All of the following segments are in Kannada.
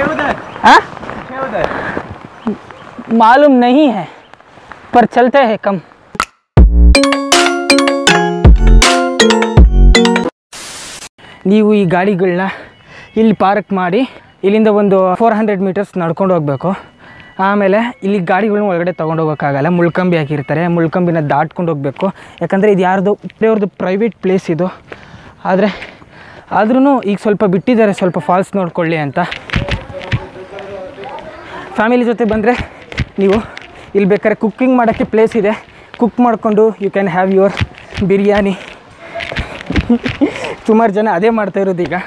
हाँ मालूम नहीं है पर चलते हैं कम ನೀವು ಈ ಗಾಡಿಗಳನ್ನ ಇಲ್ಲಿ ಪಾರ್ಕ್ ಮಾಡಿ ಇಲ್ಲಿಂದ ಒಂದು ಫೋರ್ ಹಂಡ್ರೆಡ್ ಮೀಟರ್ಸ್ ನಡ್ಕೊಂಡು ಹೋಗಬೇಕು ಆಮೇಲೆ ಇಲ್ಲಿ ಗಾಡಿಗಳನ್ನ ಒಳಗಡೆ ತೊಗೊಂಡು ಹೋಗೋಕ್ಕಾಗಲ್ಲ ಮುಳ್ಕಂಬಿ ಹಾಕಿರ್ತಾರೆ ಮುಳ್ಕಂಬಿನ ದಾಟ್ಕೊಂಡು ಹೋಗಬೇಕು ಯಾಕಂದರೆ ಇದು ಯಾರ್ದು ಅವ್ರದ್ದು ಪ್ರೈವೇಟ್ ಪ್ಲೇಸ್ ಇದು ಆದರೆ ಆದ್ರೂ ಈಗ ಸ್ವಲ್ಪ ಬಿಟ್ಟಿದ್ದಾರೆ ಸ್ವಲ್ಪ ಫಾಲ್ಸ್ ನೋಡ್ಕೊಳ್ಳಿ ಅಂತ ಫ್ಯಾಮಿಲಿ ಜೊತೆ ಬಂದರೆ ನೀವು ಇಲ್ಲಿ ಬೇಕಾದ್ರೆ ಕುಕ್ಕಿಂಗ್ ಮಾಡೋಕ್ಕೆ ಪ್ಲೇಸ್ ಇದೆ ಕುಕ್ ಮಾಡಿಕೊಂಡು you can have your biryani ಸುಮಾರು ಜನ ಅದೇ ಮಾಡ್ತಾ ಇರೋದು ಈಗ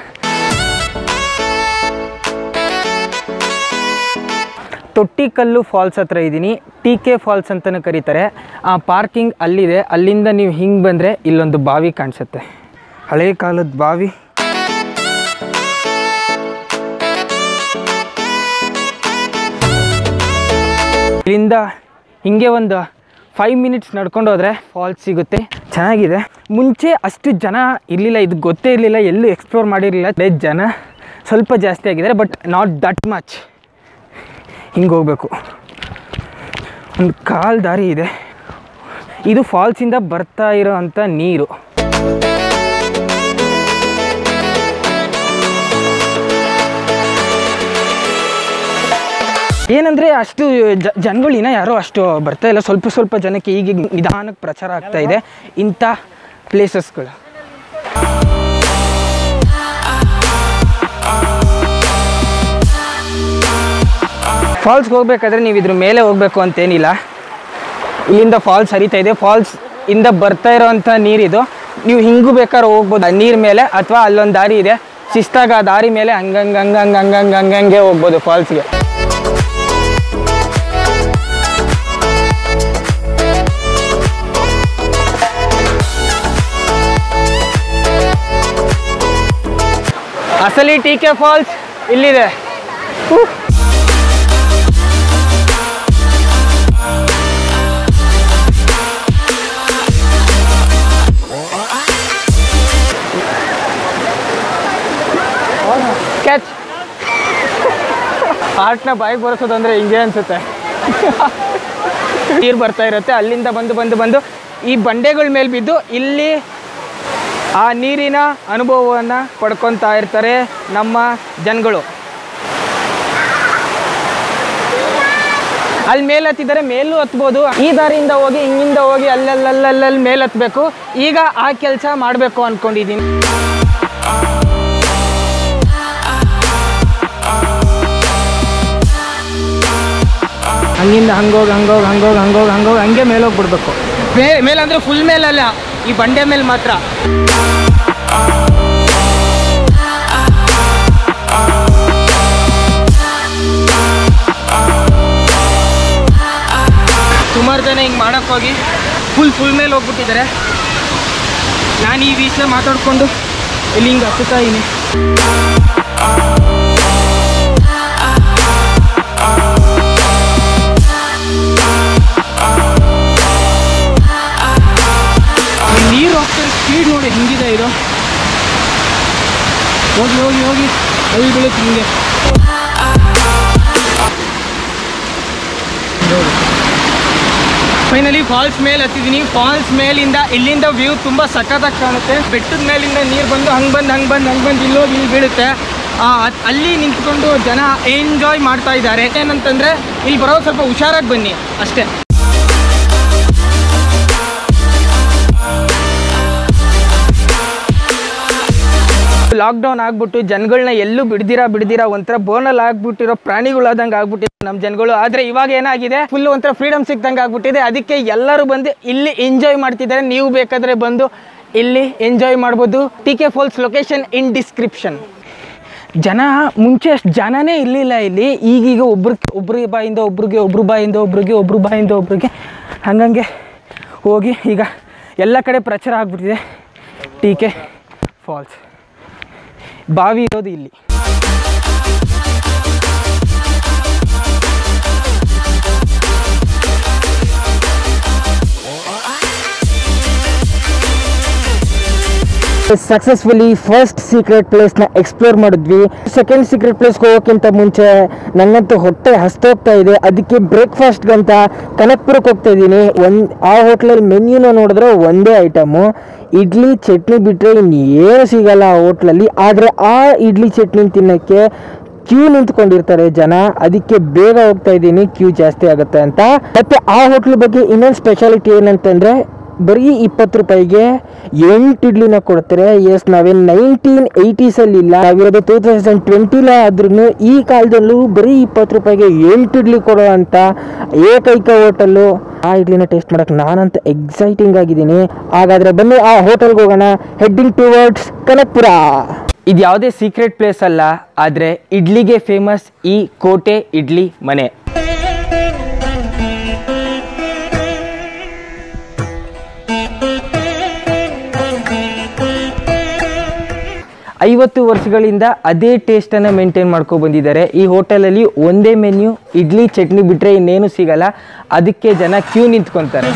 ತೊಟ್ಟಿಕಲ್ಲು ಫಾಲ್ಸ್ ಹತ್ರ ಇದ್ದೀನಿ ಟಿ ಕೆ ಫಾಲ್ಸ್ ಅಂತಲೂ ಕರೀತಾರೆ ಆ ಪಾರ್ಕಿಂಗ್ ಅಲ್ಲಿದೆ ಅಲ್ಲಿಂದ ನೀವು ಹಿಂಗೆ ಬಂದರೆ ಇಲ್ಲೊಂದು ಬಾವಿ ಕಾಣಿಸುತ್ತೆ ಹಳೆ ಕಾಲದ ಬಾವಿ ಇಲ್ಲಿಂದ ಹಿಂಗೆ ಒಂದು ಫೈವ್ ಮಿನಿಟ್ಸ್ ನಡ್ಕೊಂಡು ಹೋದರೆ ಫಾಲ್ಸ್ ಸಿಗುತ್ತೆ ಚೆನ್ನಾಗಿದೆ ಮುಂಚೆ ಅಷ್ಟು ಜನ ಇರಲಿಲ್ಲ ಇದು ಗೊತ್ತೇ ಇರಲಿಲ್ಲ ಎಲ್ಲೂ ಎಕ್ಸ್ಪ್ಲೋರ್ ಮಾಡಿರಲಿಲ್ಲ ಅದೇ ಜನ ಸ್ವಲ್ಪ ಜಾಸ್ತಿ ಆಗಿದ್ದಾರೆ ಬಟ್ ನಾಟ್ ದಟ್ ಮಚ್ ಹಿಂಗೆ ಹೋಗಬೇಕು ಒಂದು ಕಾಲು ದಾರಿ ಇದೆ ಇದು ಫಾಲ್ಸಿಂದ ಬರ್ತಾ ಇರೋ ಅಂಥ ನೀರು ಏನಂದರೆ ಅಷ್ಟು ಜ ಜನಗಳು ಇನ್ನೂ ಯಾರೋ ಅಷ್ಟು ಬರ್ತಾ ಇಲ್ಲ ಸ್ವಲ್ಪ ಸ್ವಲ್ಪ ಜನಕ್ಕೆ ಈಗ ನಿಧಾನಕ್ಕೆ ಪ್ರಚಾರ ಆಗ್ತಾ ಇದೆ ಇಂಥ ಪ್ಲೇಸಸ್ಗಳು ಫಾಲ್ಸ್ಗೆ ಹೋಗ್ಬೇಕಾದ್ರೆ ನೀವು ಇದ್ರ ಮೇಲೆ ಹೋಗಬೇಕು ಅಂತೇನಿಲ್ಲ ಇಲ್ಲಿಂದ ಫಾಲ್ಸ್ ಹರಿತಾ ಇದೆ ಫಾಲ್ಸ್ ಇಂದ ಬರ್ತಾ ಇರೋವಂಥ ನೀರಿದು ನೀವು ಹಿಂಗೂ ಬೇಕಾದ್ರೆ ಹೋಗ್ಬೋದು ಆ ನೀರ್ ಮೇಲೆ ಅಥವಾ ಅಲ್ಲೊಂದು ದಾರಿ ಇದೆ ಶಿಸ್ತಾಗ ಆ ದಾರಿ ಮೇಲೆ ಹಂಗಂಗೆ ಹಂಗಂಗೆ ಹಂಗಂಗೆ ಹಂಗಂಗೆ ಹೋಗ್ಬೋದು ಫಾಲ್ಸ್ಗೆ ಅಸಲಿ ಟಿ ಕೆ ಫಾಲ್ಸ್ ಇಲ್ಲಿದೆ ಉಹ್. ಕ್ಯಾಚ್ ಆರ್ಟ್ನ ಬಾಯಿಗೆ ಬರೆಸೋದಂದ್ರೆ ಹಿಂಗೆ ಅನ್ಸುತ್ತೆ ನೀರು ಬರ್ತಾ ಇರುತ್ತೆ ಅಲ್ಲಿಂದ ಬಂದು ಬಂದು ಬಂದು ಈ ಬಂಡೆಗಳ ಮೇಲೆ ಬಿದ್ದು ಇಲ್ಲಿ ಆ ನೀರಿನ ಅನುಭವವನ್ನು ಪಡ್ಕೊತಾ ಇರ್ತಾರೆ ನಮ್ಮ ಜನಗಳು ಅಲ್ಲಿ ಮೇಲೆ ಹತ್ತಿದ್ದಾರೆ ಮೇಲೂ ಹತ್ಬೋದು ಈ ದಾರಿಯಿಂದ ಹೋಗಿ ಹಿಂಗಿಂದ ಹೋಗಿ ಅಲ್ಲಲ್ಲಲ್ಲಲ್ಲಿ ಮೇಲೆ ಹತ್ಬೇಕು ಈಗ ಆ ಕೆಲಸ ಮಾಡಬೇಕು ಅಂದ್ಕೊಂಡಿದ್ದೀನಿ ಹಂಗಿಂದ ಹಂಗೋಗಿ ಹಂಗೋಗಿ ಹಂಗೋಗಿ ಹಂಗೋಗಿ ಹಂಗೋಗಿ ಹಂಗೆ ಮೇಲೆ ಹೋಗ್ಬಿಡ್ಬೇಕು ಮೇ ಮೇಲೆ ಅಂದರೆ ಫುಲ್ ಮೇಲಲ್ಲ ಈ ಬಂಡೆ ಮೇಲೆ ಮಾತ್ರ ಸುಮಾರು ಜನ ಹಿಂಗೆ ಮಾಡಕ್ಕೆ ಹೋಗಿ ಫುಲ್ ಫುಲ್ ಮೇಲೆ ಹೋಗ್ಬಿಟ್ಟಿದ್ದಾರೆ ನಾನು ಈ ವಿಷಯ ಮಾತಾಡಿಕೊಂಡು ಇಲ್ಲಿ ಹಿಂಗೆ ಹತ್ತುತ್ತಾ ಇದ್ದೀನಿ ನೀರು ಹೋಗ್ತಾರೆ ಸ್ಪೀಡ್ ನೋಡಿ ಹಿಂಗಿದೆ ಇದು ಹೋಗಿ ಹೋಗಿ ಹೋಗಿ ಅಲ್ಲಿ ಬೀಳುತ್ತೆ ಹಿಂಗೆ ಫೈನಲಿ ಫಾಲ್ಸ್ ಮೇಲೆ ಹತ್ತಿದ್ದೀನಿ ಫಾಲ್ಸ್ ಮೇಲಿಂದ ಇಲ್ಲಿಂದ ವ್ಯೂ ತುಂಬ ಸಖತ್ತಾಗಿ ಕಾಣುತ್ತೆ ಬೆಟ್ಟದ ಮೇಲಿಂದ ನೀರು ಬಂದು ಹಂಗೆ ಬಂದು ಹಂಗೆ ಬಂದು ಹಂಗೆ ಬಂದು ಇಲ್ಲೋಗಿ ಇಲ್ಲಿ ಬೀಳುತ್ತೆ ಆ, ಅದ್- ಅಲ್ಲಿ ನಿಂತ್ಕೊಂಡು ಜನ ಎಂಜಾಯ್ ಮಾಡ್ತಾ ಇದ್ದಾರೆ ಏನಂತಂದರೆ ಇಲ್ಲಿ ಬರೋ ಸ್ವಲ್ಪ ಹುಷಾರಾಗಿ ಬನ್ನಿ ಅಷ್ಟೇ ಲಾಕ್ಡೌನ್ ಆಗ್ಬಿಟ್ಟು ಜನಗಳನ್ನ ಎಲ್ಲೂ ಬಿಡ್ದಿರಾ ಬಿಡ್ದಿರಾ ಒಂಥರ ಬೋನಲ್ಲಿ ಆಗ್ಬಿಟ್ಟಿರೋ ಪ್ರಾಣಿಗಳಾದಂಗೆ ಆಗ್ಬಿಟ್ಟಿದೆ ನಮ್ಮ ಜನಗಳು ಆದರೆ ಇವಾಗ ಏನಾಗಿದೆ ಫುಲ್ ಒಂಥರ ಫ್ರೀಡಮ್ ಸಿಕ್ದಂಗೆ ಆಗ್ಬಿಟ್ಟಿದೆ ಅದಕ್ಕೆ ಎಲ್ಲರೂ ಬಂದು ಇಲ್ಲಿ ಎಂಜಾಯ್ ಮಾಡ್ತಿದ್ದಾರೆ ನೀವು ಬೇಕಾದರೆ ಬಂದು ಇಲ್ಲಿ ಎಂಜಾಯ್ ಮಾಡ್ಬೋದು T K falls location in description ಜನ ಮುಂಚೆ ಅಷ್ಟು ಜನನೇ ಇರಲಿಲ್ಲ ಇಲ್ಲಿ ಈಗೀಗ ಒಬ್ರು ಒಬ್ರ ಬಾಯಿಂದ ಒಬ್ರಿಗೆ ಒಬ್ರು ಬಾಯಿಂದ ಒಬ್ರಿಗೆ ಒಬ್ರು ಬಾಯಿಂದ ಒಬ್ರಿಗೆ ಹಂಗಂಗೆ ಹೋಗಿ ಈಗ ಎಲ್ಲ ಕಡೆ ಪ್ರಚಾರ ಆಗ್ಬಿಟ್ಟಿದೆ ಟಿ ಕೆ ಫಾಲ್ಸ್ ಬಾವಿ ಇರೋದು ಇಲ್ಲಿ ಸಕ್ಸಸ್ಫುಲಿ ಫಸ್ಟ್ ಸೀಕ್ರೆಟ್ ಪ್ಲೇಸ್ನ ಎಕ್ಸ್ಪ್ಲೋರ್ ಮಾಡಿದ್ವಿ ಸೆಕೆಂಡ್ ಸೀಕ್ರೆಟ್ ಪ್ಲೇಸ್ಗೆ ಹೋಗೋಕ್ಕಿಂತ ಮುಂಚೆ ನನ್ನಂತೂ ಹೊಟ್ಟೆ ಹಸ್ತೋಗ್ತಾ ಇದೆ ಅದಕ್ಕೆ ಬ್ರೇಕ್ಫಾಸ್ಟ್ಗಂತ ಕನಕ್ಪುರಕ್ಕೆ ಹೋಗ್ತಾ ಇದ್ದೀನಿ ಒಂದು ಆ ಹೋಟ್ಲಲ್ಲಿ ಮೆನ್ಯೂನ ನೋಡಿದ್ರೆ ಒಂದೇ ಐಟಮು ಇಡ್ಲಿ ಚಟ್ನಿ ಬಿಟ್ಟರೆ ಇನ್ನೇನು ಸಿಗಲ್ಲ ಆ ಹೋಟ್ಲಲ್ಲಿ ಆದರೆ ಆ ಇಡ್ಲಿ ಚಟ್ನಿ ತಿನ್ನೋಕ್ಕೆ ಕ್ಯೂ ನಿಂತ್ಕೊಂಡಿರ್ತಾರೆ ಜನ ಅದಕ್ಕೆ ಬೇಗ ಹೋಗ್ತಾ ಇದ್ದೀನಿ ಕ್ಯೂ ಜಾಸ್ತಿ ಆಗುತ್ತೆ ಅಂತ ಮತ್ತೆ ಆ ಹೋಟ್ಲ್ ಬಗ್ಗೆ ಇನ್ನೊಂದು ಸ್ಪೆಷಾಲಿಟಿ ಏನಂತಂದ್ರೆ ಬರೀ ಇಪ್ಪತ್ತು ರೂಪಾಯಿಗೆ ಎಂಟು ಇಡ್ಲಿನ ಕೊಡ್ತಾರೆ ಎಸ್ ನಾವೇನು ನೈನ್ಟೀನ್ ಏಯ್ಟೀಸಲ್ಲಿ ಇಲ್ಲ ನಾವಿರೋದು ಟೂ ತೌಸಂಡ್ ಟ್ವೆಂಟಿಲ ಆದ್ರೂ ಈ ಕಾಲದಲ್ಲೂ ಬರೀ ಇಪ್ಪತ್ತು ರೂಪಾಯಿಗೆ ಎಂಟು ಇಡ್ಲಿ ಕೊಡೋ ಅಂತ ಏಕೈಕ ಹೋಟೆಲ್ಲು ಆ ಇಡ್ಲಿನ ಟೇಸ್ಟ್ ಮಾಡಕ್ಕೆ ನಾನಂತ ಎಕ್ಸೈಟಿಂಗ್ ಆಗಿದ್ದೀನಿ ಹಾಗಾದ್ರೆ ಬನ್ನಿ ಆ ಹೋಟೆಲ್ಗೆ ಹೋಗೋಣ ಹೆಡ್ಡಿಂಗ್ ಟುವರ್ಡ್ಸ್ ಕನಕ್ಪುರ ಇದು ಯಾವುದೇ ಸೀಕ್ರೆಟ್ ಪ್ಲೇಸ್ ಅಲ್ಲ ಆದರೆ ಇಡ್ಲಿಗೆ ಫೇಮಸ್ ಈ ಕೋಟೆ ಇಡ್ಲಿ ಮನೆ ಐವತ್ತು ವರ್ಷಗಳಿಂದ ಅದೇ ಟೇಸ್ಟನ್ನು ಮೇಂಟೈನ್ ಮಾಡ್ಕೊಂಡು ಬಂದಿದ್ದಾರೆ ಈ ಹೋಟೆಲಲ್ಲಿ ಒಂದೇ ಮೆನ್ಯೂ ಇಡ್ಲಿ ಚಟ್ನಿ ಬಿಟ್ಟರೆ ಇನ್ನೇನು ಸಿಗಲ್ಲ ಅದಕ್ಕೆ ಜನ ಕ್ಯೂ ನಿಂತ್ಕೊತಾರೆ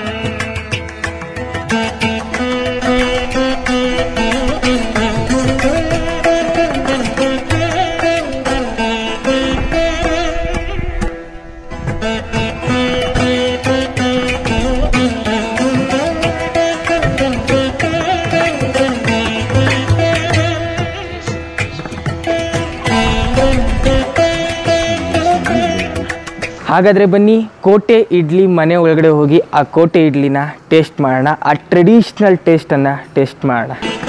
ಹಾಗಾದರೆ ಬನ್ನಿ ಕೋಟೆ ಇಡ್ಲಿ ಮನೆ ಒಳಗಡೆ ಹೋಗಿ ಆ ಕೋಟೆ ಇಡ್ಲಿನ ಟೇಸ್ಟ್ ಮಾಡೋಣ ಆ ಟ್ರೆಡಿಷ್ನಲ್ ಟೇಸ್ಟನ್ನು ಟೇಸ್ಟ್ ಮಾಡೋಣ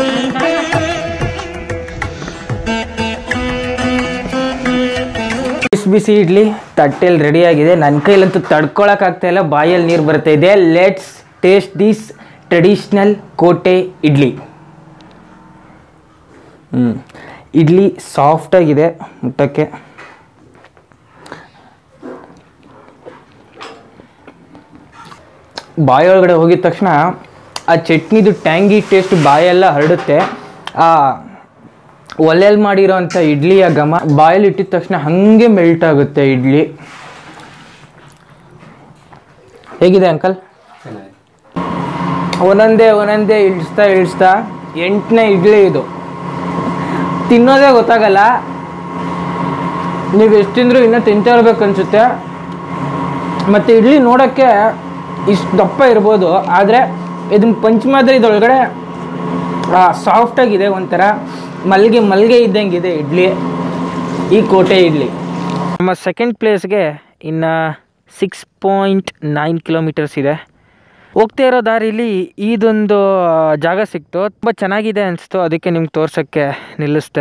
ಬಿಸಿ ಬಿಸಿ ಇಡ್ಲಿ ತಟ್ಟೆಯಲ್ಲಿ ರೆಡಿ ಆಗಿದೆ ನನ್ನ ಕೈಲಂತೂ ತಡ್ಕೊಳಕ್ಕಾಗ್ತಾ ಇಲ್ಲ ಬಾಯಲ್ಲಿ ನೀರು ಬರ್ತಾ ಇದೆ ಲೆಟ್ಸ್ ಟೇಸ್ಟ್ ದಿಸ್ ಟ್ರೆಡಿಷ್ನಲ್ ಕೋಟೆ ಇಡ್ಲಿ ಹ್ಞೂ ಇಡ್ಲಿ ಸಾಫ್ಟಾಗಿದೆ ಮುಟ್ಟಕ್ಕೆ ಬಾಯೊಳಗಡೆ ಹೋಗಿದ ತಕ್ಷಣ ಆ ಚಟ್ನಿದು ಟ್ಯಾಂಗಿ ಟೇಸ್ಟ್ ಬಾಯೆಲ್ಲ ಹರಡುತ್ತೆ ಆ ಒಲೆಯಲ್ಲಿ ಮಾಡಿರೋಂಥ ಇಡ್ಲಿಯ ಘಮ ಬಾಯಲ್ಲಿ ಇಟ್ಟಿದ ತಕ್ಷಣ ಹಾಗೆ ಮೆಲ್ಟ್ ಆಗುತ್ತೆ ಇಡ್ಲಿ ಹೇಗಿದೆ ಅಂಕಲ್ ಒಂದೊಂದೇ ಒಂದೊಂದೇ ಇಳಿಸ್ತಾ ಇಳಿಸ್ತಾ ಎಂಟನೇ ಇಡ್ಲಿ ಇದು ತಿನ್ನೋದೇ ಗೊತ್ತಾಗಲ್ಲ ನೀವು ಎಷ್ಟು ತಿಂದರೂ ಇನ್ನೂ ತಿಂತಾ ಇರ್ಬೇಕು ಅನ್ಸುತ್ತೆ ಮತ್ತು ಇಡ್ಲಿ ನೋಡೋಕ್ಕೆ ಇಷ್ಟು ದಪ್ಪ ಇರ್ಬೋದು ಆದರೆ ಇದನ್ನ ಪಂಚ್ ಮಾತ್ರ ಇದರೊಳಗಡೆ ಸಾಫ್ಟಾಗಿದೆ ಒಂಥರ ಮಲ್ಗೆ ಮಲ್ಗೆ ಇದ್ದಂಗಿದೆ ಇಡ್ಲಿ ಈ ಕೋಟೆ ಇಡ್ಲಿ ನಮ್ಮ ಸೆಕೆಂಡ್ ಪ್ಲೇಸ್ಗೆ ಇನ್ನು ಸಿಕ್ಸ್ ಪಾಯಿಂಟ್ ನೈನ್ ಕಿಲೋಮೀಟರ್ಸ್ ಇದೆ ಹೋಗ್ತಾ ಇರೋ ದಾರಿಲಿ ಇದೊಂದು ಜಾಗ ಸಿಕ್ತು ತುಂಬ ಚೆನ್ನಾಗಿದೆ ಅನಿಸ್ತು ಅದಕ್ಕೆ ನಿಮ್ಗೆ ತೋರ್ಸೋಕ್ಕೆ ನಿಲ್ಲಿಸ್ದೆ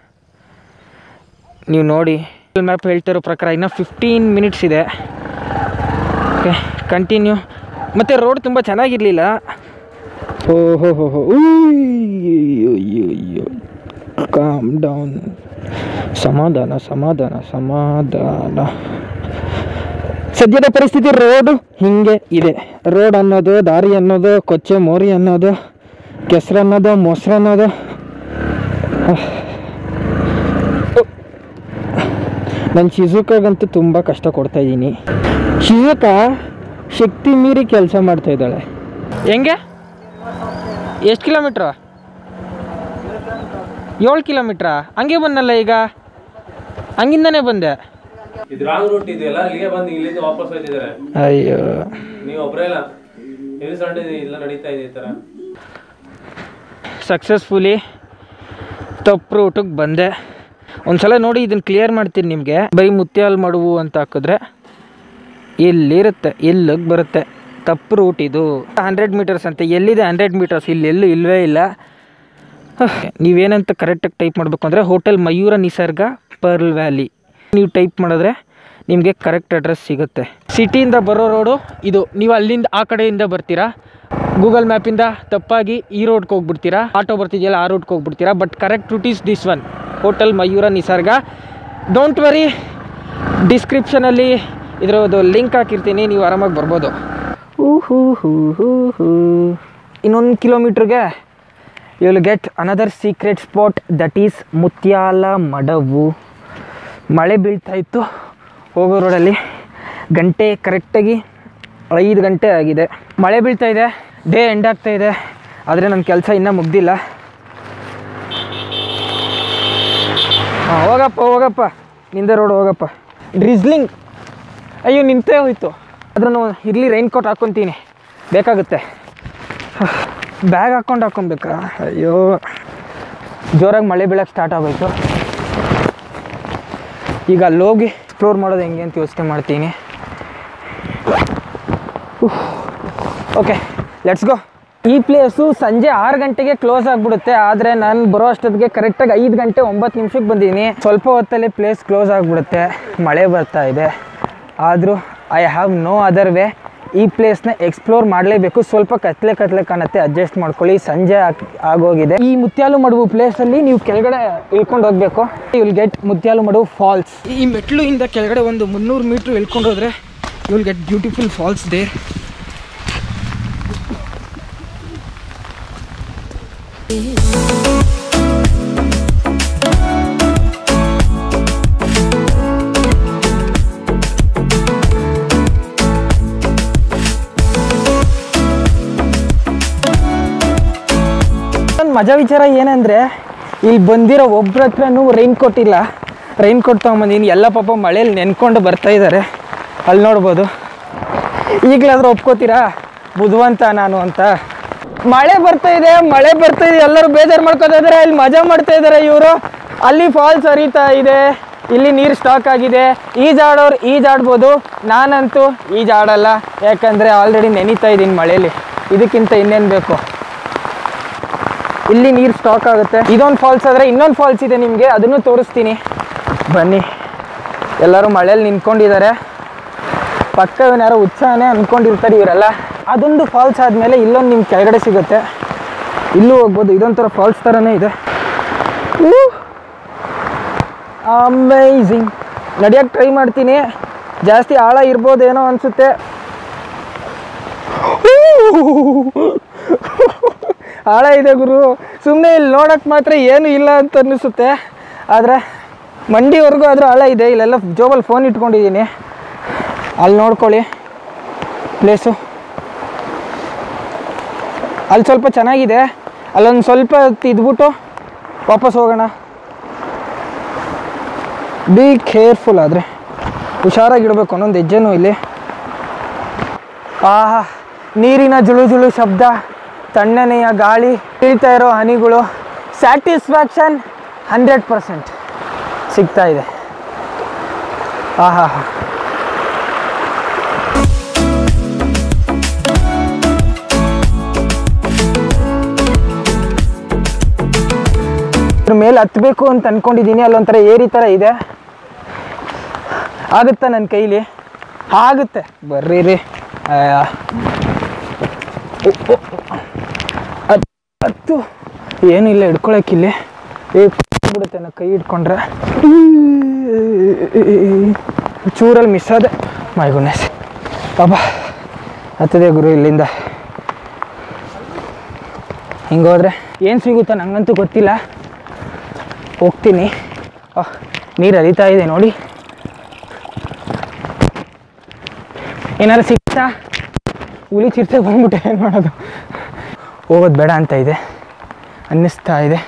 ನೀವು ನೋಡಿ ಮ್ಯಾಪ್ ಹೇಳ್ತಿರೋ ಪ್ರಕಾರ ಇನ್ನೂ ಫಿಫ್ಟೀನ್ ಮಿನಿಟ್ಸ್ ಇದೆ ಓಕೆ ಕಂಟಿನ್ಯೂ ಮತ್ತು ರೋಡ್ ತುಂಬ ಚೆನ್ನಾಗಿರಲಿಲ್ಲ ಓ ಹೋ ಹೋ ಹೋ ಅಯ್ಯೋ ಕಾಮ್ ಡೌನ್ ಸಮಾಧಾನ ಸಮಾಧಾನ ಸಮಾಧಾನ ಸದ್ಯದ ಪರಿಸ್ಥಿತಿ ರೋಡು ಹಿಂಗೆ ಇದೆ ರೋಡ್ ಅನ್ನೋದು ದಾರಿ ಅನ್ನೋದು ಕೊಚ್ಚೆ ಮೋರಿ ಅನ್ನೋದು ಕೆಸರು ಅನ್ನೋದು ಮೊಸರು ಅನ್ನೋದು ನನ್ನ ಶಿಜುಕಾಗಂತೂ ತುಂಬ ಕಷ್ಟ ಕೊಡ್ತಾ ಇದ್ದೀನಿ ಶಿಜುಕ ಶಕ್ತಿ ಮೀರಿ ಕೆಲಸ ಮಾಡ್ತಾ ಇದ್ದಾಳೆ ಹೆಂಗೆ ಎಷ್ಟು ಕಿಲೋಮೀಟ್ರು ಏಳು ಕಿಲೋಮೀಟ್ರಾ ಹಂಗೆ ಬಂದಲ್ಲ ಈಗ ಹಂಗಿಂದನೇ ಬಂದೆ ಇದು ರಾಂಗ್ ರೂಟ್ ಇದೆಯಲ್ಲ ಇಲ್ಲಿಗೆ ಬಂದು ಇಲ್ಲಿಂದ ವಾಪಸ್ ಹೋಯ್ತಿದ್ದಾರೆ ಅಯ್ಯೋ ನೀವು ಒಬ್ಬರೇ ಇಲ್ಲ ಹೆವಿ ಸೌಂಡ್ ಇಲ್ಲ ನಡೀತಾ ಇದೆ ಈ ಥರ ಸಕ್ಸಸ್ಫುಲಿ ತಪ್ಪು ರೂಟಿಗೆ ಬಂದೆ ಒಂದ್ಸಲ ನೋಡಿ ಇದನ್ನು ಕ್ಲಿಯರ್ ಮಾಡ್ತೀನಿ ನಿಮಗೆ ಬರೀ ಮುತ್ಯಾಲ್ ಮಾಡುವು ಅಂತ ಹಾಕಿದ್ರೆ ಇಲ್ಲಿರುತ್ತೆ ಇಲ್ಲಿಗೆ ಬರುತ್ತೆ ತಪ್ಪು ರೂಟ್ ಇದು ಹಂಡ್ರೆಡ್ ಮೀಟರ್ಸ್ ಅಂತ ಎಲ್ಲಿದೆ ಹಂಡ್ರೆಡ್ ಮೀಟರ್ಸ್ ಇಲ್ಲಿ ಎಲ್ಲೂ ಇಲ್ಲವೇ ಇಲ್ಲ ನೀವೇನಂತ ಕರೆಕ್ಟಾಗಿ ಟೈಪ್ ಮಾಡಬೇಕು ಅಂದರೆ ಹೋಟೆಲ್ ಮಯೂರ ನಿಸರ್ಗ ಪರ್ಲ್ ವ್ಯಾಲಿ ನೀವು ಟೈಪ್ ಮಾಡಿದ್ರೆ ನಿಮಗೆ ಕರೆಕ್ಟ್ ಅಡ್ರೆಸ್ ಸಿಗುತ್ತೆ ಸಿಟಿಯಿಂದ ಬರೋ ರೋಡು ಇದು ನೀವು ಅಲ್ಲಿಂದ ಆ ಕಡೆಯಿಂದ ಬರ್ತೀರಾ ಗೂಗಲ್ ಮ್ಯಾಪಿಂದ ತಪ್ಪಾಗಿ ಈ ರೋಡ್ಗೆ ಹೋಗ್ಬಿಡ್ತೀರಾ ಆಟೋ ಬರ್ತಿದೆಯಲ್ಲ ಆ ರೋಡ್ಗೆ ಹೋಗ್ಬಿಡ್ತೀರಾ but correct route is this one hotel Mayura Nisarga don't worry ಡಿಸ್ಕ್ರಿಪ್ಷನಲ್ಲಿ ಇದರದ್ದು ಲಿಂಕ್ ಹಾಕಿರ್ತೀನಿ ನೀವು ಆರಾಮಾಗಿ ಬರ್ಬೋದು ಹೂ ಹೂ ಹೂ ಹೂ ಹೂ ಇನ್ನೊಂದು ಕಿಲೋಮೀಟ್ರಿಗೆ you will get another secret spot that is Mutyala Maduvu ಮಳೆ ಬೀಳ್ತಾ ಇತ್ತು ಹೋಗೋ ರೋಡಲ್ಲಿ ಗಂಟೆ ಕರೆಕ್ಟಾಗಿ ಐದು ಗಂಟೆ ಆಗಿದೆ ಮಳೆ ಬೀಳ್ತಾ ಇದೆ ಡೇ ಎಂಡ್ ಆಗ್ತಾ ಇದೆ ಆದರೆ ನನ್ನ ಕೆಲಸ ಇನ್ನೂ ಮುಗ್ದಿಲ್ಲ ಹಾಂ ಹೋಗಪ್ಪ ಹೋಗಪ್ಪ ನಿಂದೆ ರೋಡ್ ಹೋಗಪ್ಪ ಡ್ರಿಸ್ಲಿಂಗ್ ಅಯ್ಯೋ ನಿಂತೇ ಹೋಯ್ತು ಅದನ್ನು ಇರಲಿ ರೈನ್ ಕೋಟ್ ಹಾಕ್ಕೊತೀನಿ ಬೇಕಾಗುತ್ತೆ ಬ್ಯಾಗ್ ಹಾಕ್ಕೊಂಡು ಹಾಕ್ಕೊಬೇಕಾ ಅಯ್ಯೋ ಜೋರಾಗಿ ಮಳೆ ಬೀಳಕ್ಕೆ ಸ್ಟಾರ್ಟ್ ಆಗೋಯ್ತು ಈಗ ಅಲ್ಲಿ ಹೋಗಿ ಎಕ್ಸ್ಪ್ಲೋರ್ ಮಾಡೋದು ಹೆಂಗೆ ಅಂತ ಯೋಚನೆ ಮಾಡ್ತೀನಿ ಓಕೆ ಲೆಟ್ಸ್ ಗೋ ಈ ಪ್ಲೇಸು ಸಂಜೆ ಆರು ಗಂಟೆಗೆ ಕ್ಲೋಸ್ ಆಗಿಬಿಡುತ್ತೆ ಆದರೆ ನಾನು ಬರೋ ಅಷ್ಟೊತ್ತಿಗೆ ಕರೆಕ್ಟಾಗಿ ಐದು ಗಂಟೆ ಒಂಬತ್ತು ನಿಮಿಷಕ್ಕೆ ಬಂದೀನಿ ಸ್ವಲ್ಪ ಹೊತ್ತಲ್ಲಿ ಪ್ಲೇಸ್ ಕ್ಲೋಸ್ ಆಗಿಬಿಡುತ್ತೆ ಮಳೆ ಬರ್ತಾ ಇದೆ ಆದರೂ I have no other way ಈ ಪ್ಲೇಸ್ನ ಎಕ್ಸ್ಪ್ಲೋರ್ ಮಾಡಲೇಬೇಕು ಸ್ವಲ್ಪ ಕತ್ಲೆ ಕತ್ಲೆ ಕಾಣುತ್ತೆ ಅಡ್ಜಸ್ಟ್ ಮಾಡ್ಕೊಳ್ಳಿ ಸಂಜೆ ಆಗ್- ಆಗೋಗಿದೆ ಈ ಮುತ್ಯಾಲು ಮಡುವು ಪ್ಲೇಸಲ್ಲಿ ನೀವು ಕೆಳಗಡೆ ಇಳ್ಕೊಂಡು ಹೋಗಬೇಕು will get Mutyalu Maduvu falls ಈ ಮೆಟ್ಲು ಇಂದ ಕೆಳಗಡೆ ಒಂದು ಮುನ್ನೂರು ಮೀಟ್ರ್ ಇಳ್ಕೊಂಡು ಹೋದ್ರೆ you will get beautiful falls there ಒಂದು ಮಜಾ ವಿಚಾರ ಏನಂದರೆ ಇಲ್ಲಿ ಬಂದಿರೋ ಒಬ್ರ ಹತ್ರನೂ ರೈನ್ ಕೋಟ್ ಇಲ್ಲ ರೈನ್ ಕೋಟ್ ತೊಗೊಂಬಂದಿನಿ ಎಲ್ಲ ಪಾಪ ಮಳೇಲಿ ನೆನ್ಕೊಂಡು ಬರ್ತಾ ಇದ್ದಾರೆ ಅಲ್ಲಿ ನೋಡ್ಬೋದು ಈಗಲಾದ್ರೂ ಒಪ್ಕೋತೀರಾ ಬುದ್ಧಿವಂತ ನಾನು ಅಂತ ಮಳೆ ಬರ್ತಾ ಇದೆ ಮಳೆ ಬರ್ತಾ ಇದೆ ಎಲ್ಲರೂ ಬೇಜಾರು ಮಾಡ್ಕೊತಾ ಇದ್ದಾರೆ ಇಲ್ಲಿ ಮಜಾ ಮಾಡ್ತಾ ಇದ್ದಾರೆ ಇವರು ಅಲ್ಲಿ ಫಾಲ್ಸ್ ಹರಿತಾ ಇದೆ ಇಲ್ಲಿ ನೀರು ಸ್ಟಾಕ್ ಆಗಿದೆ ಈಜಾಡೋರು ಈಜಾಡ್ಬೋದು ನಾನಂತೂ ಈಜಾಡಲ್ಲ ಯಾಕಂದರೆ ಆಲ್ರೆಡಿ ನೆನೀತಾ ಇದ್ದೀನಿ ಮಳೇಲಿ ಇದಕ್ಕಿಂತ ಇನ್ನೇನು ಬೇಕು ಇಲ್ಲಿ ನೀರು ಸ್ಟಾಕ್ ಆಗುತ್ತೆ ಇದೊಂದು ಫಾಲ್ಸ್ ಆದರೆ ಇನ್ನೊಂದು ಫಾಲ್ಸ್ ಇದೆ ನಿಮಗೆ ಅದನ್ನು ತೋರಿಸ್ತೀನಿ ಬನ್ನಿ ಎಲ್ಲರೂ ಮಳೇಲಿ ನಿಂತ್ಕೊಂಡಿದ್ದಾರೆ ಪಕ್ಕದವನ್ನ ಯಾರೋ ಉತ್ಸಾಹನೇ ಅಂದ್ಕೊಂಡಿರ್ತಾರೆ ಇವರೆಲ್ಲ ಅದೊಂದು ಫಾಲ್ಸ್ ಆದಮೇಲೆ ಇಲ್ಲೊಂದು ನಿಮ್ಗೆ ಕೆಳಗಡೆ ಸಿಗುತ್ತೆ ಇಲ್ಲೂ ಹೋಗ್ಬೋದು ಇದೊಂಥರ ಫಾಲ್ಸ್ ಥರನೇ ಇದೆ ಅಮೇಝಿಂಗ್ ನಡಿಯೋಕ್ಕೆ ಟ್ರೈ ಮಾಡ್ತೀನಿ ಜಾಸ್ತಿ ಆಳ ಇರ್ಬೋದೇನೋ ಅನಿಸುತ್ತೆ ಆಳ ಇದೆ ಗುರು ಸುಮ್ಮನೆ ಇಲ್ಲಿ ನೋಡೋಕ್ಕೆ ಮಾತ್ರ ಏನು ಇಲ್ಲ ಅಂತ ಅನ್ನಿಸುತ್ತೆ ಆದರೆ ಮಂಡಿವರೆಗೂ ಆದರೂ ಆಳ ಇದೆ ಇಲ್ಲೆಲ್ಲ ಜೋಬಲ್ಲಿ ಫೋನ್ ಇಟ್ಕೊಂಡಿದ್ದೀನಿ ಅಲ್ಲಿ ನೋಡ್ಕೊಳ್ಳಿ ಪ್ಲೇಸು ಅಲ್ಲಿ ಸ್ವಲ್ಪ ಚೆನ್ನಾಗಿದೆ ಅಲ್ಲೊಂದು ಸ್ವಲ್ಪ ಹೊತ್ತು ಇದ್ಬಿಟ್ಟು ವಾಪಸ್ ಹೋಗೋಣ ಬಿ ಕೇರ್ಫುಲ್ ಆದರೆ ಹುಷಾರಾಗಿಡ್ಬೇಕು ಅನ್ನೊಂದು ಹೆಜ್ಜೆನೂ ಇಲ್ಲಿ ಆಹಾ ನೀರಿನ ಜುಳು ಜುಳು ಶಬ್ದ ತಣ್ಣನೆಯ ಗಾಳಿ ಇಳ್ತಾ ಇರೋ ಹನಿಗಳು ಸ್ಯಾಟಿಸ್ಫ್ಯಾಕ್ಷನ್ ಹಂಡ್ರೆಡ್ ಪರ್ಸೆಂಟ್ ಸಿಗ್ತಾ ಇದೆ ಆಹಾ ಇದ್ರ ಮೇಲೆ ಹತ್ತಬೇಕು ಅಂತ ಅನ್ಕೊಂಡಿದ್ದೀನಿ ಅಲ್ಲೊಂಥರ ಏರಿ ಥರ ಇದೆ ಆಗುತ್ತಾ ನನ್ನ ಕೈಲಿ ಆಗುತ್ತೆ ಬರ್ರಿ ರೀ ಅಯ್ಯ. ಉ- ಉ- ಹತ್- ಹತ್ತು ಏನಿಲ್ಲ ಹಿಡ್ಕೊಳಕ್ಕಿಲ್ಲಿ ಏ ಬಿಡುತ್ತೆ ನಾ ಕೈ ಹಿಡ್ಕೊಂಡ್ರೆ ಚೂರಲ್ಲಿ ಮಿಸ್ ಆದೆ ಮೈ ಗುಣೇಶ್ ಪಾಪ ಹತ್ತದೆ ಗುರು ಇಲ್ಲಿಂದ ಹಿಂಗೋದ್ರೆ ಏನು ಸಿಗುತ್ತೋ ನಂಗಂತೂ ಗೊತ್ತಿಲ್ಲ ಹೋಗ್ತೀನಿ ಆಹ್, ನೀರು ಹರಿತಾ ಇದೆ ನೋಡಿ ಏನಾರು ಸಿಗ್ತಾ ಹುಲಿ ಚಿರ್ಚೆಗೆ ಬಂದ್ಬಿಟ್ಟೆ ಏನು ಮಾಡೋದು ಹೋಗೋದು ಬೇಡ ಅಂತ ಇದೆ ಅನ್ನಿಸ್ತಾ ಇದೆ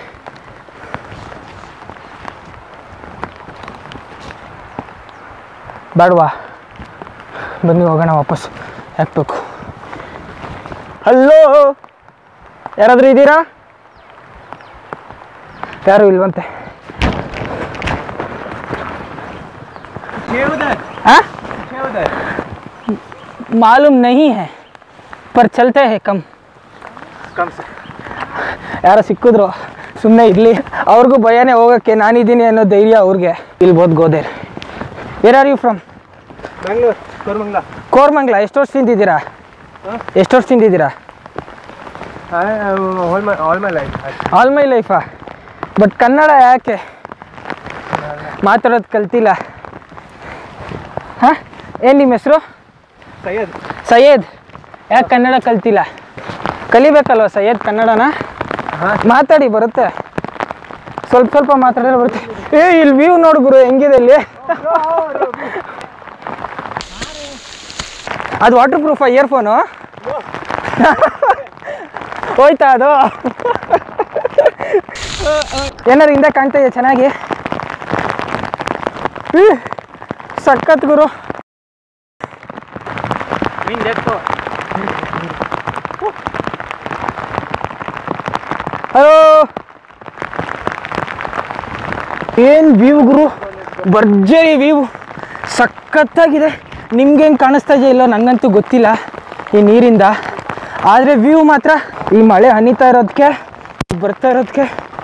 ಬೇಡವಾ ಬನ್ನಿ ಹೋಗೋಣ ವಾಪಸ್ ಹಾಕ್ಬೇಕು ಹಲೋ ಯಾರಾದರೂ ಇದ್ದೀರಾ ಯಾರು ಇಲ್ವಂತೆ हाँ? मालूम नहीं है पर चलते हैं कम ಯಾರೋ ಸಿಕ್ಕಿದ್ರು ಸುಮ್ಮನೆ ಇರಲಿ ಅವ್ರಿಗೂ ಭಯನೇ ಹೋಗೋಕ್ಕೆ ನಾನಿದ್ದೀನಿ ಅನ್ನೋ ಧೈರ್ಯ ಅವ್ರಿಗೆ ಇಲ್ಲಿ ಬೋದ್ ಗೋದೇರ್ where are you from Bangalore Koramangala Koramangala ಎಷ್ಟು ವರ್ಷದಿಂದ ಇದ್ದೀರಾ ಎಷ್ಟು ವರ್ಷದಿಂದ ಇದ್ದೀರಾ all my all my life all my ಲೈಫಾ ಬಟ್ ಕನ್ನಡ ಯಾಕೆ ಮಾತಾಡೋದು ಕಲ್ತಿಲ್ಲ ಹಾಂ ಏನು ನಿಮ್ಮ ಹೆಸರು ಸೈಯದ್ ಸೈಯದ್ ಯಾಕೆ ಕನ್ನಡ ಕಲ್ತಿಲ್ಲ ಕಲಿಬೇಕಲ್ವ ಸೈಯದ್ ಕನ್ನಡನ ಮಾತಾಡಿ ಬರುತ್ತೆ ಸ್ವಲ್ಪ ಸ್ವಲ್ಪ ಮಾತಾಡಿದ್ರೆ ಬರುತ್ತೆ ಏ ಇಲ್ಲಿ ವ್ಯೂ ನೋಡು ಗುರು ಹೆಂಗಿದೆ ಇಲ್ಲಿ ಅದು ವಾಟರ್ ಪ್ರೂಫಾ ಇಯರ್ಫೋನು ಹೋಯ್ತಾ ಅದು ಏನಾರು ಹಿಂದೆ ಕಾಣ್ತಾ ಇದೆ ಚೆನ್ನಾಗಿ ಈ, ಸಖತ್ ಗುರು ಹಲೋ ಏನು ವ್ಯೂ ಗುರು ಭರ್ಜರಿ ವ್ಯೂ ಸಖತ್ತಾಗಿದೆ ನಿಮ್ಗೆ ಹೆಂಗೆ ಕಾಣಿಸ್ತಾ ಇದೆಯಾ ಇಲ್ಲೋ ನನಗಂತೂ ಗೊತ್ತಿಲ್ಲ ಈ ನೀರಿಂದ ಆದರೆ ವ್ಯೂ ಮಾತ್ರ ಈ ಮಳೆ ಹನಿತಾ ಇರೋದಕ್ಕೆ ಬರ್ತಾ ಇರೋದಕ್ಕೆ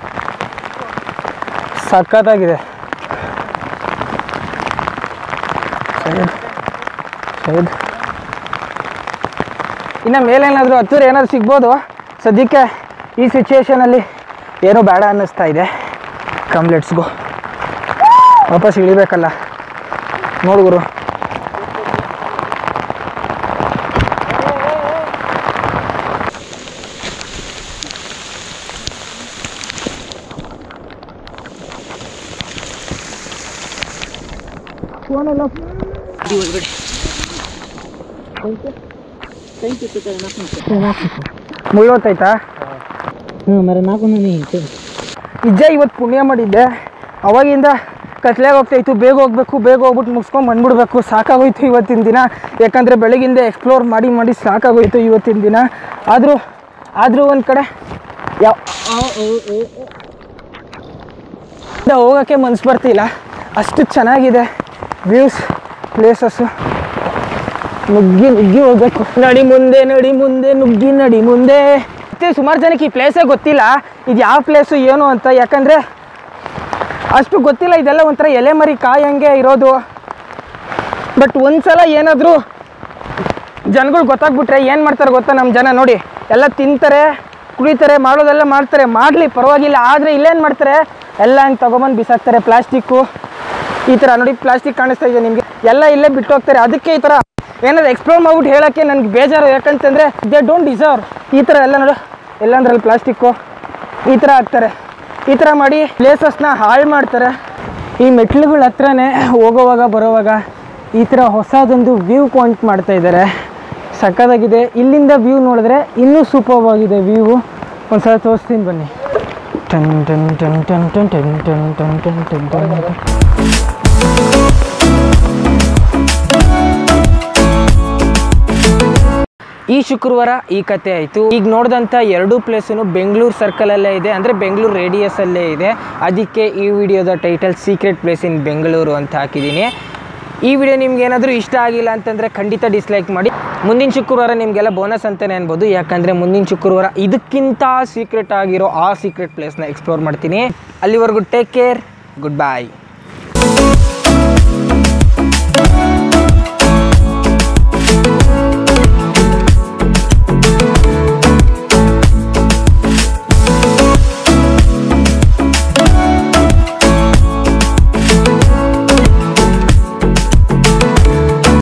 ಸಖತ್ತಾಗಿದೆ ಸೈಯದ್ ಸೈಯದ್ ಇನ್ನು ಮೇಲೇನಾದರೂ ಹತ್ತೂರು ಏನಾದ್ರು ಸಿಗ್ಬೋದು ಸದ್ಯಕ್ಕೆ ಈ ಸಿಚುವೇಶನಲ್ಲಿ ಏನೂ ಬೇಡ ಅನ್ನಿಸ್ತಾ ಇದೆ ಕಮ್ ಲೆಟ್ಸ್ ಗೋ ವಾಪಸ್ ಇಳಿಬೇಕಲ್ಲ ನೋಡು ಗುರು ಮುಗಿದೋತಾಯ್ತಾ ಹ್ಞೂ ಮರ ನಾಲ್ಕು ನಿಜ ಇವತ್ತು ಪುಣ್ಯ ಮಾಡಿದ್ದೆ ಅವಾಗಿಂದ ಕತ್ಲೆಗೆ ಹೋಗ್ತಾಯಿತ್ತು ಬೇಗ ಹೋಗ್ಬೇಕು ಬೇಗ ಹೋಗ್ಬಿಟ್ಟು ಮುಗಿಸ್ಕೊಂಡು ಬಂದ್ಬಿಡ್ಬೇಕು ಸಾಕಾಗೋಯ್ತು ಇವತ್ತಿನ ದಿನ ಯಾಕಂದರೆ ಬೆಳಗಿಂದ ಎಕ್ಸ್ಪ್ಲೋರ್ ಮಾಡಿ ಮಾಡಿ ಸಾಕಾಗೋಯ್ತು ಇವತ್ತಿನ ದಿನ ಆದರೂ ಆದರೂ ಒಂದು ಕಡೆ ಯಾವ ಹೋಗೋಕ್ಕೆ ಮನ್ಸು ಬರ್ತಿಲ್ಲ ಅಷ್ಟು ಚೆನ್ನಾಗಿದೆ ವ್ಯೂಸ್ ಪ್ಲೇಸಸ್ಸು ನುಗ್ಗಿ ನುಗ್ಗಿ ಹೋಗ್ಬೇಕು ನಡಿ ಮುಂದೆ ನಡಿ ಮುಂದೆ ನುಗ್ಗಿ ನಡಿ ಮುಂದೆ ಮತ್ತೆ ಸುಮಾರು ಜನಕ್ಕೆ ಈ ಪ್ಲೇಸೇ ಗೊತ್ತಿಲ್ಲ ಇದು ಯಾವ ಪ್ಲೇಸು ಏನು ಅಂತ ಯಾಕಂದರೆ ಅಷ್ಟು ಗೊತ್ತಿಲ್ಲ ಇದೆಲ್ಲ ಒಂಥರ ಎಲೆ ಮರಿ ಕಾಯಂಗೆ ಇರೋದು ಬಟ್ ಒಂದ್ಸಲ ಏನಾದರೂ ಜನಗಳು ಗೊತ್ತಾಗ್ಬಿಟ್ರೆ ಏನು ಮಾಡ್ತಾರೆ ಗೊತ್ತಾ ನಮ್ಮ ಜನ ನೋಡಿ ಎಲ್ಲ ತಿಂತಾರೆ ಕುಡಿತಾರೆ ಮಾಡೋದೆಲ್ಲ ಮಾಡ್ತಾರೆ ಮಾಡಲಿ ಪರವಾಗಿಲ್ಲ ಆದರೆ ಇಲ್ಲೇನು ಮಾಡ್ತಾರೆ ಎಲ್ಲ ಹಂಗೆ ತೊಗೊಬಂದು ಬಿಸಾಕ್ತಾರೆ ಪ್ಲಾಸ್ಟಿಕ್ಕು ಈ ಥರ ನೋಡಿ ಪ್ಲಾಸ್ಟಿಕ್ ಕಾಣಿಸ್ತಾ ಇದೆ ನಿಮಗೆ ಎಲ್ಲ ಇಲ್ಲೇ ಬಿಟ್ಟು ಹೋಗ್ತಾರೆ ಅದಕ್ಕೆ ಈ ಥರ ಏನಾದ್ರು ಎಕ್ಸ್ಪ್ಲೋರ್ ಮಾಡ್ಬಿಟ್ಟು ಹೇಳೋಕ್ಕೆ ನನಗೆ ಬೇಜಾರು ಯಾಕಂತಂದರೆ ದೇ ಡೋಂಟ್ ಡಿಸರ್ವ್ ಈ ಥರ ಎಲ್ಲ ನೋಡು ಎಲ್ಲಂದ್ರಲ್ಲಿ ಪ್ಲಾಸ್ಟಿಕ್ಕು ಈ ಥರ ಹಾಕ್ತಾರೆ ಈ ಥರ ಮಾಡಿ ಪ್ಲೇಸಸ್ನ ಹಾಳು ಮಾಡ್ತಾರೆ ಈ ಮೆಟ್ಲುಗಳ ಹತ್ರನೇ ಹೋಗೋವಾಗ ಬರೋವಾಗ ಈ ಥರ ಹೊಸದೊಂದು ವ್ಯೂ ಪಾಯಿಂಟ್ ಮಾಡ್ತಾ ಇದ್ದಾರೆ ಸಕ್ಕತ್ತಾಗಿದೆ ಇಲ್ಲಿಂದ ವ್ಯೂ ನೋಡಿದ್ರೆ ಇನ್ನೂ ಸೂಪರ್ ಆಗಿದೆ ವ್ಯೂ ಒಂದ್ಸಲ ತೋರಿಸ್ತೀನಿ ಬನ್ನಿ ಟನ್ ಟನ್ ಟನ್ ಟನ್ ಟನ್ ಟನ್ ಟನ್ ಟನ್ ಟನ್ ಟನ್ ಟನ್ ಈ ಶುಕ್ರವಾರ ಈ ಕತೆ ಆಯಿತು ಈಗ ನೋಡಿದಂಥ ಎರಡೂ ಪ್ಲೇಸನ್ನು ಬೆಂಗಳೂರು ಸರ್ಕಲಲ್ಲೇ ಇದೆ ಅಂದರೆ ಬೆಂಗಳೂರು ರೇಡಿಯಸಲ್ಲೇ ಇದೆ ಅದಕ್ಕೆ ಈ ವಿಡಿಯೋದ title secret place in Bengaluru ಅಂತ ಹಾಕಿದ್ದೀನಿ ಈ ವಿಡಿಯೋ ನಿಮ್ಗೆ ಏನಾದರೂ ಇಷ್ಟ ಆಗಿಲ್ಲ ಅಂತಂದರೆ ಖಂಡಿತ ಡಿಸ್ಲೈಕ್ ಮಾಡಿ ಮುಂದಿನ ಶುಕ್ರವಾರ ನಿಮಗೆಲ್ಲ ಬೋನಸ್ ಅಂತಲೇ ಅನ್ಬೋದು ಯಾಕಂದರೆ ಮುಂದಿನ ಶುಕ್ರವಾರ ಇದಕ್ಕಿಂತ ಸೀಕ್ರೆಟ್ ಆಗಿರೋ ಆ ಸೀಕ್ರೆಟ್ ಪ್ಲೇಸ್ನ ಎಕ್ಸ್ಪ್ಲೋರ್ ಮಾಡ್ತೀನಿ ಅಲ್ಲಿವರೆಗೂ ಟೇಕ್ ಕೇರ್ ಗುಡ್ ಬಾಯ್